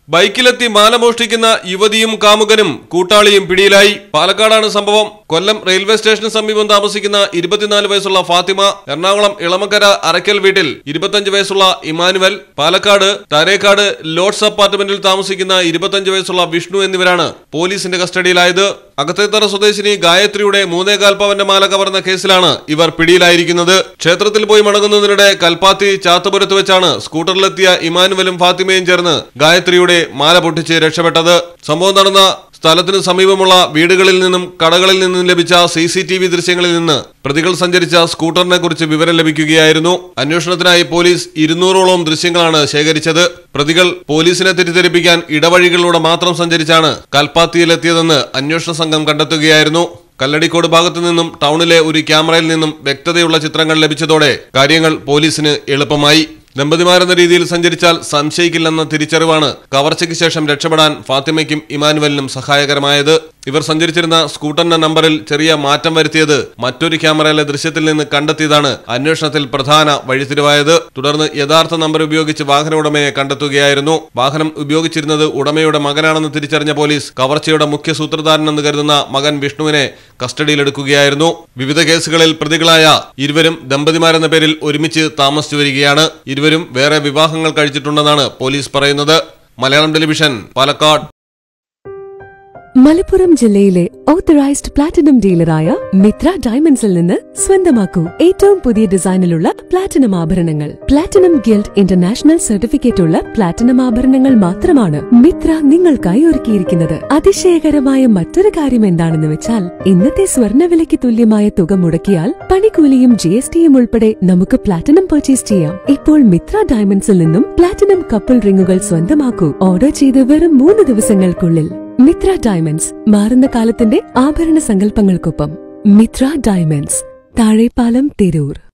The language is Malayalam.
ബൈക്കിലെത്തി മാല മോഷ്ടിക്കുന്ന യുവതിയും കാമുകനും കൂട്ടാളിയും പിടിയിലായി പാലക്കാടാണ് സംഭവം കൊല്ലം റെയിൽവേ സ്റ്റേഷന് സമീപം താമസിക്കുന്ന ഇരുപത്തിനാല് വയസ്സുള്ള ഫാത്തിമ എറണാകുളം ഇളമക്കര അരക്കൽ വീട്ടിൽ ഇരുപത്തഞ്ച് വയസ്സുള്ള ഇമാനുവൽ പാലക്കാട് തരേക്കാട് ലോഡ്സ് അപ്പാർട്ട്മെന്റിൽ താമസിക്കുന്ന ഇരുപത്തഞ്ച് വയസ്സുള്ള വിഷ്ണു എന്നിവരാണ് പോലീസിന്റെ കസ്റ്റഡിയിലായത് അകത്തേത്തറ സ്വദേശിനി ഗായത്രിയുടെ മൂന്നേകാൽ പവന്റെ മാല കവർന്ന കേസിലാണ് ഇവർ പിടിയിലായിരിക്കുന്നത് ക്ഷേത്രത്തിൽ പോയി മടങ്ങുന്നതിനിടെ കൽപ്പാത്തി ചാത്തപുരത്ത് വെച്ചാണ് സ്കൂട്ടറിലെത്തിയ ഇമാനുവലും ഫാത്തിമയും ചേർന്ന് ഗായത്രിയുടെ മാല പൊട്ടിച്ച് രക്ഷപ്പെട്ടത് സംഭവം നടന്ന സ്ഥലത്തിന് സമീപമുള്ള വീടുകളിൽ നിന്നും കടകളിൽ നിന്നും ലഭിച്ച സി സി ടി വി ദൃശ്യങ്ങളിൽ നിന്ന് പ്രതികൾ സഞ്ചരിച്ച സ്കൂട്ടറിനെ കുറിച്ച് വിവരം ലഭിക്കുകയായിരുന്നു അന്വേഷണത്തിനായി പോലീസ് ഇരുന്നൂറോളം ദൃശ്യങ്ങളാണ് ശേഖരിച്ചത് പ്രതികൾ പോലീസിനെ തെറ്റിദ്ധരിപ്പിക്കാൻ ഇടവഴികളിലൂടെ മാത്രം സഞ്ചരിച്ചാണ് കൽപ്പാത്തിയിലെത്തിയതെന്ന് അന്വേഷണ സംഘം കണ്ടെത്തുകയായിരുന്നു കല്ലടിക്കോട് ഭാഗത്തു നിന്നും ടൗണിലെ ഒരു ക്യാമറയിൽ നിന്നും വ്യക്തതയുള്ള ചിത്രങ്ങൾ ലഭിച്ചതോടെ കാര്യങ്ങൾ പോലീസിന് എളുപ്പമായി ദമ്പതിമാരെന്ന രീതിയിൽ സഞ്ചരിച്ചാൽ സംശയിക്കില്ലെന്ന തിരിച്ചറിവാണ് കവർച്ചയ്ക്ക് ശേഷം രക്ഷപ്പെടാൻ ഫാത്തിമയ്ക്കും ഇമാനുവലിനും സഹായകരമായത് ഇവർ സഞ്ചരിച്ചിരുന്ന സ്കൂട്ടറിന്റെ നമ്പറിൽ ചെറിയ മാറ്റം വരുത്തിയത് മറ്റൊരു ക്യാമറയിലെ ദൃശ്യത്തിൽ നിന്ന് കണ്ടെത്തിയതാണ് അന്വേഷണത്തിൽ പ്രധാന വഴിത്തിരിവായത് തുടർന്ന് യഥാർത്ഥ നമ്പർ ഉപയോഗിച്ച് വാഹന ഉടമയെ കണ്ടെത്തുകയായിരുന്നു വാഹനം ഉപയോഗിച്ചിരുന്നത് ഉടമയുടെ മകനാണെന്ന് തിരിച്ചറിഞ്ഞ പോലീസ് കവർച്ചയുടെ മുഖ്യ സൂത്രധാരനെന്ന് കരുതുന്ന മകൻ വിഷ്ണുവിനെ കസ്റ്റഡിയിലെടുക്കുകയായിരുന്നു വിവിധ കേസുകളിൽ പ്രതികളായ ഇരുവരും ദമ്പതിമാരെന്ന പേരിൽ ഒരുമിച്ച് താമസിച്ചു വരികയാണ് ഇരുവരും വേറെ വിവാഹങ്ങൾ കഴിച്ചിട്ടുണ്ടെന്നാണ് പോലീസ് പറയുന്നത് മലയാളം ടെലിവിഷൻ പാലക്കാട് മലപ്പുറം ജില്ലയിലെ ഓത്തറൈസ്ഡ് പ്ലാറ്റിനം ഡീലറായ മിത്ര ഡയമണ്ട്സിൽ നിന്ന് സ്വന്തമാക്കൂ ഏറ്റവും പുതിയ ഡിസൈനിലുള്ള പ്ലാറ്റിനം ആഭരണങ്ങൾ പ്ലാറ്റിനം ഗിൽഡ് ഇന്റർനാഷണൽ സർട്ടിഫിക്കറ്റ് ഉള്ള പ്ലാറ്റിനം ആഭരണങ്ങൾ മാത്രമാണ് മിത്ര നിങ്ങൾക്കായി ഒരുക്കിയിരിക്കുന്നത് അതിശയകരമായ മറ്റൊരു കാര്യം എന്താണെന്ന് വെച്ചാൽ ഇന്നത്തെ സ്വർണ്ണവിലയ്ക്ക് തുല്യമായ തുക മുടക്കിയാൽ പണിക്കൂലിയും ജി എസ് ടിയും ഉൾപ്പെടെ നമുക്ക് പ്ലാറ്റിനം പർച്ചേസ് ചെയ്യാം ഇപ്പോൾ മിത്ര ഡയമണ്ട്സിൽ നിന്നും പ്ലാറ്റിനം കപ്പിൾ റിങ്ങുകൾ സ്വന്തമാക്കൂ ഓർഡർ ചെയ്ത് വെറും മൂന്ന് ദിവസങ്ങൾക്കുള്ളിൽ മിത്ര ഡയമണ്ട്സ് മാറുന്ന കാലത്തിന്റെ ആഭരണ സങ്കല്പങ്ങൾക്കൊപ്പം മിത്ര ഡയമണ്ട്സ് താഴെപ്പാലം തിരൂർ